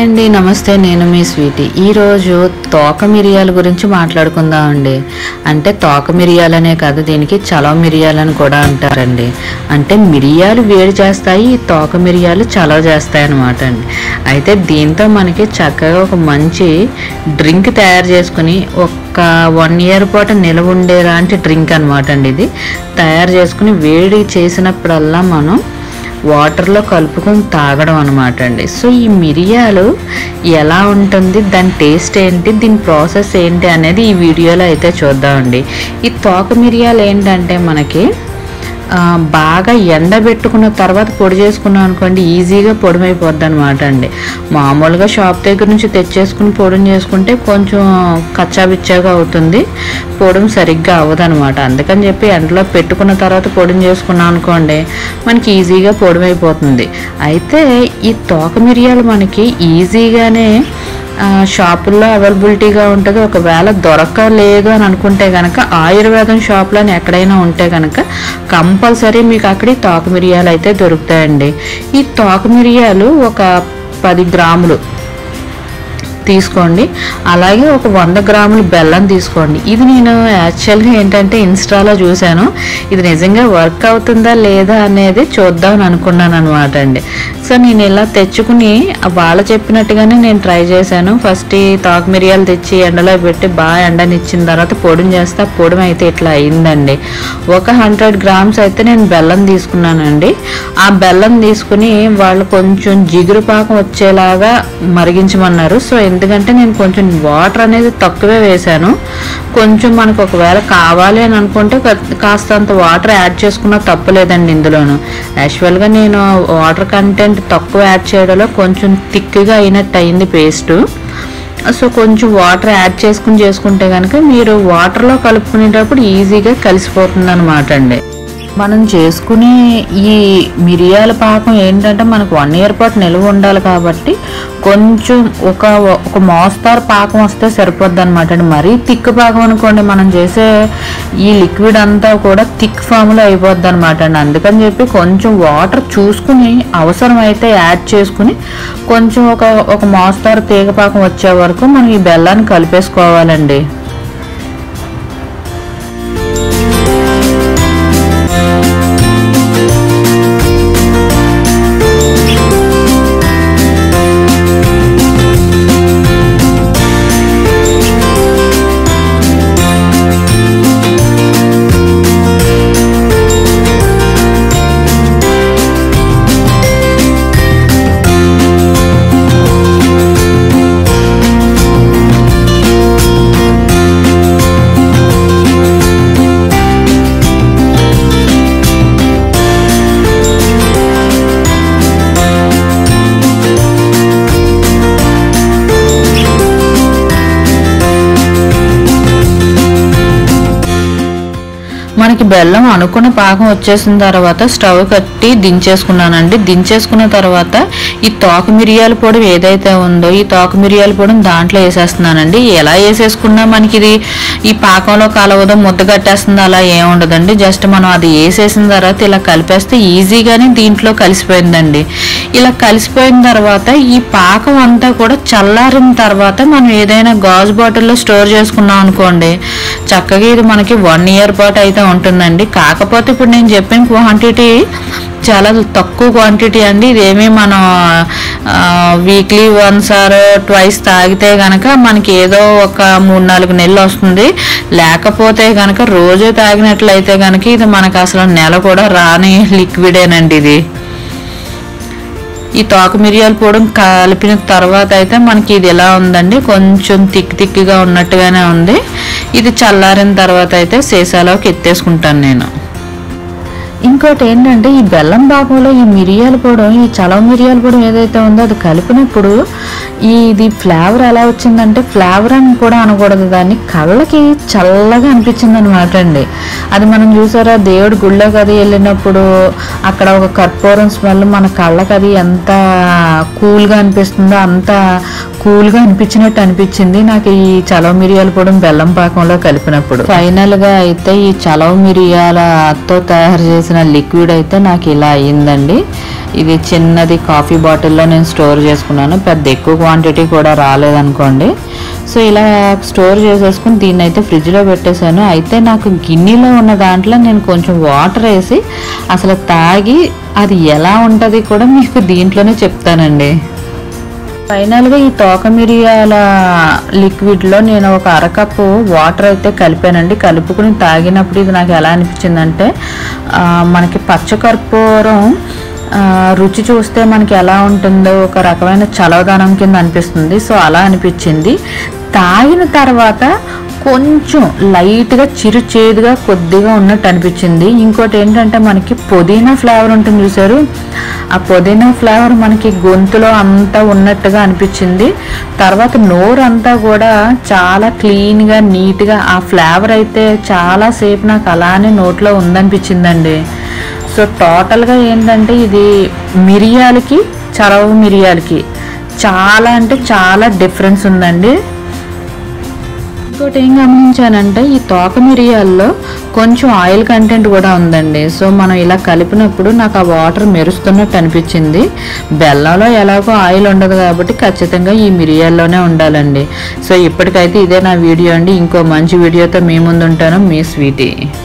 అండి నమస్తే నేను మీ స్వీటీ ఈరోజు తోక మిరియాల గురించి మాట్లాడుకుందాం అండి అంటే తోక మిరియాలనే కాదు దీనికి చలవ మిరియాలని కూడా అంటారండి అంటే మిరియాలు వేడి చేస్తాయి ఈ తోక మిరియాలు చలవ చేస్తాయి అన్నమాట అండి అయితే దీంతో మనకి చక్కగా ఒక మంచి డ్రింక్ తయారు చేసుకుని ఒక వన్ ఇయర్ పాటు నిలవ ఉండేలాంటి డ్రింక్ అనమాట అండి ఇది తయారు చేసుకుని వేడి చేసినప్పుడల్లా మనం వాటర్లో కలుపుకొని తాగడం అనమాట అండి సో ఈ మిరియాలు ఎలా ఉంటుంది దాని టేస్ట్ ఏంటి దీని ప్రాసెస్ ఏంటి అనేది ఈ వీడియోలో అయితే చూద్దామండి ఈ తోక మిరియాలు ఏంటంటే మనకి ఆ, బాగా ఎండబెట్టుకున్న తర్వాత పొడి చేసుకున్నాం అనుకోండి ఈజీగా పొడిమైపోద్ది అనమాట అండి మామూలుగా షాప్ దగ్గర నుంచి తెచ్చేసుకుని పొడిని చేసుకుంటే కొంచెం కచ్చాబిచ్చాగా అవుతుంది పొడిం సరిగ్గా అవ్వదు అనమాట అందుకని చెప్పి ఎండలో పెట్టుకున్న తర్వాత పొడిని చేసుకున్నాం అనుకోండి మనకి ఈజీగా పొడిమైపోతుంది అయితే ఈ తోక మిరియాలు మనకి ఈజీగానే ఆ, షాపుల్లో అవైలబిలిటీగా ఉంటుంది ఒకవేళ దొరకలేదు అని అనుకుంటే కనుక ఆయుర్వేదం షాప్లోని ఎక్కడైనా ఉంటే కనుక కంపల్సరీ మీకు అక్కడ ఈ తోక మిరియాలు అయితే దొరుకుతాయండి ఈ తోక మిరియాలు ఒక పది గ్రాములు తీసుకోండి అలాగే ఒక వంద గ్రాములు బెల్లం తీసుకోండి ఇది నేను యాక్చువల్గా ఏంటంటే ఇన్స్టాలో చూశాను ఇది నిజంగా వర్క్ అవుతుందా లేదా అనేది చూద్దాం అనుకున్నాను అనమాట అండి సో నేను ఇలా తెచ్చుకుని వాళ్ళు చెప్పినట్టుగానే నేను ట్రై చేశాను ఫస్ట్ ఈ తాకు మిరియాలు తెచ్చి ఎండలో పెట్టి బాగా ఎండనిచ్చిన తర్వాత పొడిని చేస్తే ఆ పొడి అయితే ఇట్లా అయిందండి ఒక హండ్రెడ్ గ్రామ్స్ అయితే నేను బెల్లం తీసుకున్నానండి ఆ బెల్లం తీసుకుని వాళ్ళు కొంచెం జిగురు పాకం వచ్చేలాగా మరిగించమన్నారు సో ఎందుకంటే నేను కొంచెం వాటర్ అనేది తక్కువే వేశాను కొంచెం మనకు ఒకవేళ కావాలి అని అనుకుంటే కా- కాస్తంత వాటర్ యాడ్ చేసుకున్నా తప్పలేదండి ఇందులోను యాక్చువల్గా నేను వాటర్ కంటెంట్ తక్కువ యాడ్ చేయడంలో కొంచెం థిక్గా అయినట్టు అయింది పేస్ట్ సో కొంచెం వాటర్ యాడ్ చేసుకుని చేసుకుంటే కనుక మీరు వాటర్లో కలుపుకునేటప్పుడు ఈజీగా కలిసిపోతుంది అనమాట అండి మనం చేసుకునే ఈ మిరియాల పాకం ఏంటంటే మనకు వన్ ఇయర్ పాటు నిల్వ ఉండాలి కాబట్టి కొంచెం ఒక ఒక మోస్తారు పాకం వస్తే సరిపోద్ది అనమాట అండి మరీ థిక్ పాకం అనుకోండి మనం చేసే ఈ లిక్విడ్ అంతా కూడా థిక్ ఫామ్లో అయిపోద్ది అనమాట అండి అందుకని చెప్పి కొంచెం వాటర్ చూసుకుని అవసరమైతే యాడ్ చేసుకుని కొంచెం ఒక ఒక మోస్తారు తీగ పాకం వచ్చే వరకు మనం ఈ బెల్లాన్ని కలిపేసుకోవాలండి మనకి బెల్లం అనుకున్న పాకం వచ్చేసిన తర్వాత స్టవ్ కట్టి దించేసుకున్నానండి దించేసుకున్న తర్వాత ఈ తోక మిరియాల పొడి ఏదైతే ఉందో ఈ తోక మిరియాల పొడిని దాంట్లో వేసేస్తున్నానండి ఎలా వేసేసుకున్నా మనకి ఇది ఈ పాకంలో కలవదో ముద్ద కట్టేస్తుంది అలా ఏం ఉండదండి జస్ట్ మనం అది వేసేసిన తర్వాత ఇలా కలిపేస్తే ఈజీగానే దీంట్లో కలిసిపోయిందండి ఇలా కలిసిపోయిన తర్వాత ఈ పాకం అంతా కూడా చల్లారిన తర్వాత మనం ఏదైనా గాజు బాటిల్లో స్టోర్ చేసుకున్నాం అనుకోండి చక్కగా ఇది మనకి వన్ ఇయర్ పాటు అయితే ఉంటుందండి కాకపోతే ఇప్పుడు నేను చెప్పిన క్వాంటిటీ చాలా తక్కువ క్వాంటిటీ అండి ఇదేమీ మనం వీక్లీ వన్స్ ఆర్ ట్వైస్ తాగితే గనక మనకి ఏదో ఒక మూడు నాలుగు నెలలు వస్తుంది లేకపోతే గనక రోజు తాగినట్లయితే గనక ఇది మనకు అసలు నెల కూడా రాని లిక్విడేనండి ఇది ఈ తోక మిరియాల పొడి కలిపిన తర్వాత అయితే మనకి ఇది ఎలా ఉందండి కొంచెం తిక్కి తిక్కిగా ఉన్నట్టుగానే ఉంది ఇది చల్లారిన తర్వాత అయితే సీసాలోకి ఎత్తేసుకుంటాను నేను ఇంకోటి ఏంటంటే ఈ బెల్లం భాగంలో ఈ మిరియాల పొడి ఈ చలవ మిరియాల పొడి ఏదైతే ఉందో అది కలిపినప్పుడు ఈ ఇది ఫ్లేవర్ ఎలా వచ్చిందంటే ఫ్లేవర్ అని కూడా అనకూడదు దాన్ని కళ్ళకి చల్లగా అనిపించింది అనమాట అండి అది మనం చూసారా దేవుడి గుళ్ళోకి అది వెళ్ళినప్పుడు అక్కడ ఒక కర్పూరం స్మెల్ మన కళ్ళకి అది ఎంత కూల్గా అనిపిస్తుందో అంత కూల్గా అనిపించినట్టు అనిపించింది నాకు ఈ చలవ మిరియాల పొడి బెల్లం పాకంలో కలిపినప్పుడు ఫైనల్ గా అయితే ఈ చలవ మిరియాలతో తయారు చేసిన లిక్విడ్ అయితే నాకు ఇలా అయ్యిందండి ఇది చిన్నది కాఫీ బాటిల్లో నేను స్టోర్ చేసుకున్నాను పెద్ద ఎక్కువ క్వాంటిటీ కూడా రాలేదనుకోండి సో ఇలా స్టోర్ చేసేసుకుని దీన్ని అయితే ఫ్రిడ్జ్లో పెట్టేశాను అయితే నాకు గిన్నెలో ఉన్న దాంట్లో నేను కొంచెం వాటర్ వేసి అసలు తాగి అది ఎలా ఉంటుంది కూడా మీకు దీంట్లోనే చెప్తానండి ఫైనల్గా ఈ తోక మిరియాల లిక్విడ్లో నేను ఒక అరకప్పు వాటర్ అయితే కలిపానండి కలుపుకుని తాగినప్పుడు ఇది నాకు ఎలా అనిపించిందంటే ఆ, మనకి పచ్చకర్పూరం ఆ, రుచి చూస్తే మనకి ఎలా ఉంటుందో ఒక రకమైన చలవదనం కింద అనిపిస్తుంది సో అలా అనిపించింది తాగిన తర్వాత కొంచెం లైట్గా చిరు చేదుగా కొద్దిగా ఉన్నట్టు అనిపించింది ఇంకోటి ఏంటంటే మనకి పుదీనా ఫ్లేవర్ ఉంటుంది చూసారు ఆ పుదీనా ఫ్లేవర్ మనకి గొంతులో అంతా ఉన్నట్టుగా అనిపించింది తర్వాత నోరు అంతా కూడా చాలా క్లీన్గా నీట్గా ఆ ఫ్లేవర్ అయితే చాలా సేపు నాకు అలానే నోట్లో ఉందనిపించిందండి సో టోటల్గా ఏంటంటే ఇది మిరియాలకి చరవ మిరియాలకి చాలా అంటే చాలా డిఫరెన్స్ ఉందండి ఇంకోటి ఏం గమనించానంటే ఈ తోక మిరియాల్లో కొంచెం ఆయిల్ కంటెంట్ కూడా ఉందండి సో మనం ఇలా కలిపినప్పుడు నాకు ఆ వాటర్ మెరుస్తున్నట్టు అనిపించింది బెల్లంలో ఎలాగో ఆయిల్ ఉండదు కాబట్టి ఖచ్చితంగా ఈ మిరియాల్లోనే ఉండాలండి సో ఇప్పటికైతే ఇదే నా వీడియో అండి ఇంకో మంచి వీడియోతో మీ ముందు ఉంటాను మీ స్వీటీ